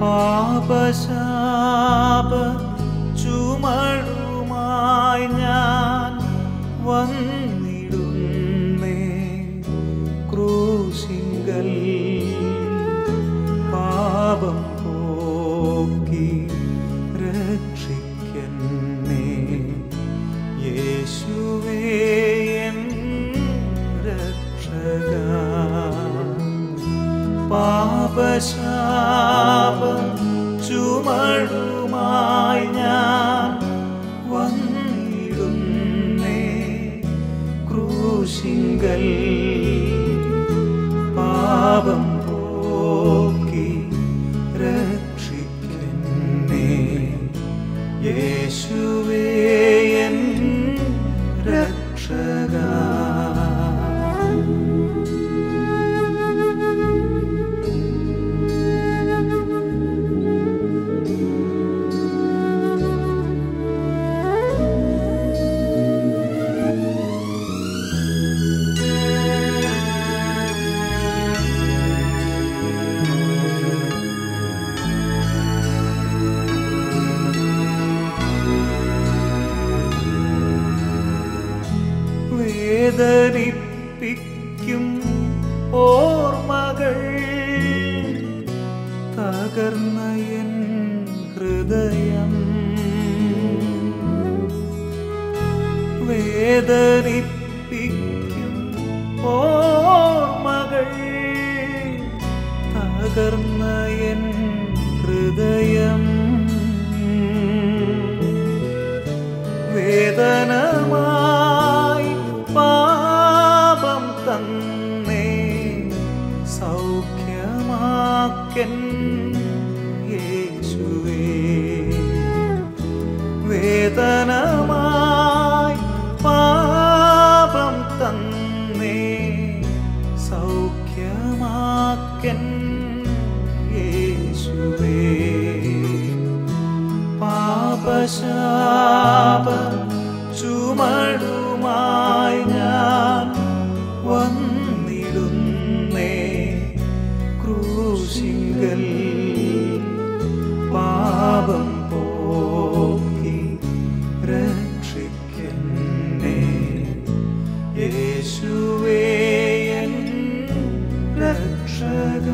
പാപശാപ ചുമടുമായി ഞാൻ വന്നിടുന്നേ ക്രൂശിങ്കൽ പാപം പോക്കി രക്ഷിക്കന്നേ യേശുവേ എൻ രക്ഷക പാപശാപ ചുമടുമായി ഞാൻ വന്നിടുന്നേ ക്രൂശിങ്കൽ പാപം പോക്കി രക്ഷിക്കന്നേ യേശുവേ എൻ രക്ഷക വേദനിപ്പിക്കും ഓർമ്മകൾ തകർന്ന എൻ ഹൃദയം വേദനിപ്പിക്കും ഓർമ്മകൾ തകർന്ന എൻ ഹൃദയം വേദനമായി പാപം തന്നേ സൗഖ്യമാക്കൻ യേശുവേ വേദനമായി പാപം തന്നേ സൗഖ്യമാക്കൻ യേശുവേ പാപശാപ ചുമടുമായി ഞാൻ വന്നിടുന്നേ ക്രൂശിങ്കൽ പാപം പോക്കി രക്ഷിക്കന്നേ യേശുവേ എൻ രക്ഷക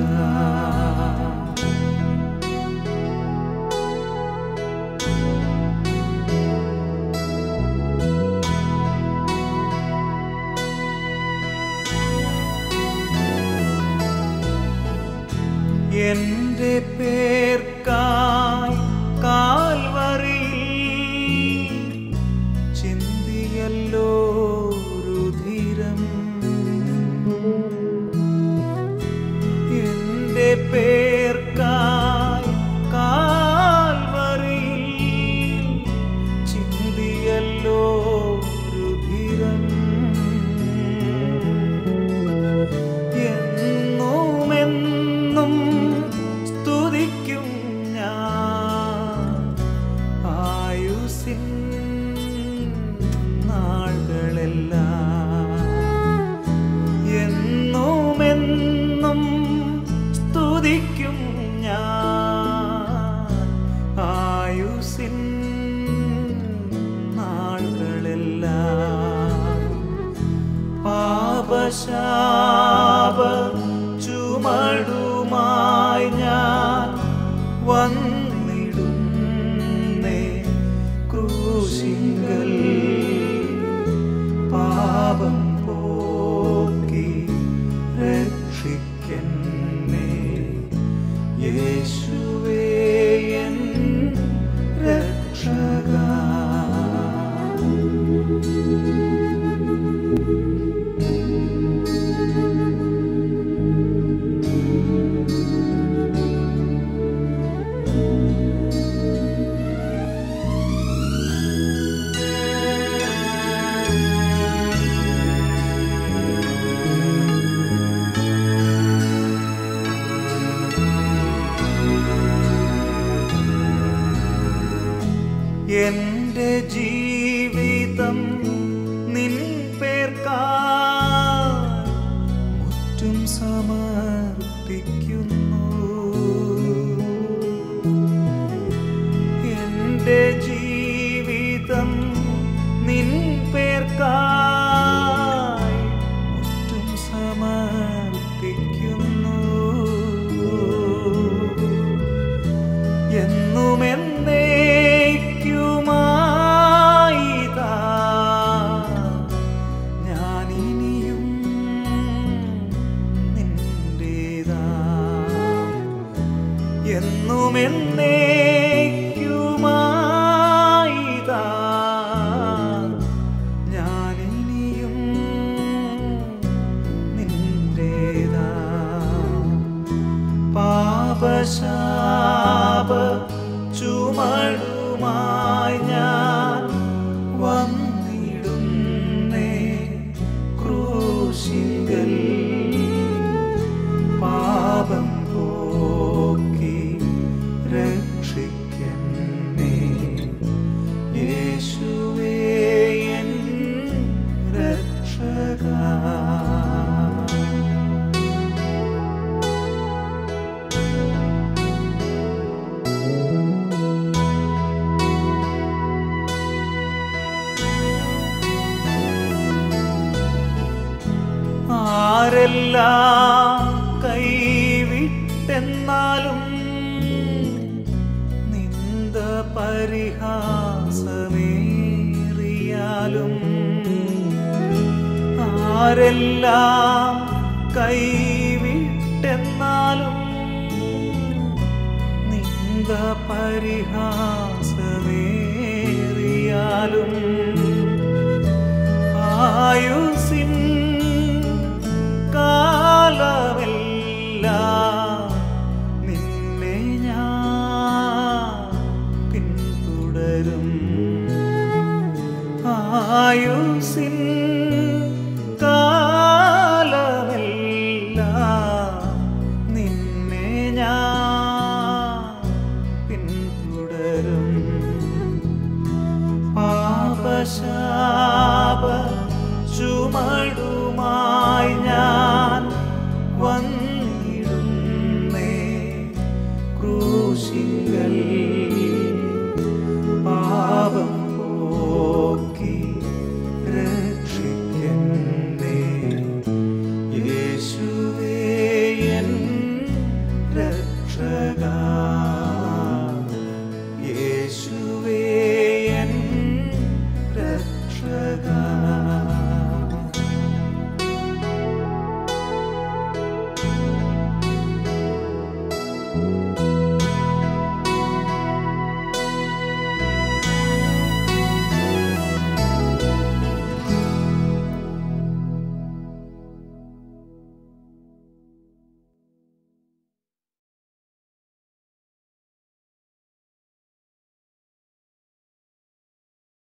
എന്റെ പേർക്കായി കാൽവറിയിൽ ചിന്തിയല്ലോ രുധിരം എന്റെ പേർക്കായി കാൽവറിയിൽ ചിന്തിയല്ലോ രുധിരം എന്നുമെന്നും സ്തുതിക്കും ഞാൻ ആയുസിൻ നാളുകളെല്ലാം എന്നുമെന്നും സ്തുതിക്കും ഞാൻ ആയുസിൻ നാളുകളെല്ലാം പാപശാപ ചുമടുമായി ഞാൻ വന്നിടുന്നേ ക്രൂശിങ്കൽ പാപം പോക്കി രക്ഷിക്കന്നേ യേശുവേ എൻ രക്ഷക എന്റെ ജീവിതം നിൻ പേർക്കാ മുറ്റും സമർപ്പിക്കുന്നു എന്നുമെന്നേക്കുമായിതാ ഞാനിനിയും നിന്റേതാ പാപശാപ ചുമടുമായി ഞാൻ വന്നിടുന്നേ ക്രൂശിങ്കൽ പാപം പോക്കി രക്ഷിക്കണേ യേശുവേ എൻ രക്ഷക ആരെല്ലാം കൈവിട്ടെന്നാലും നിന്ദ പരിഹാസമേറിയാലും ആരെല്ലാം കൈവിട്ടെന്നാലും നിന്ദ പരിഹാസമേറിയാലും ആയുസിൻ കാലമെല്ലാം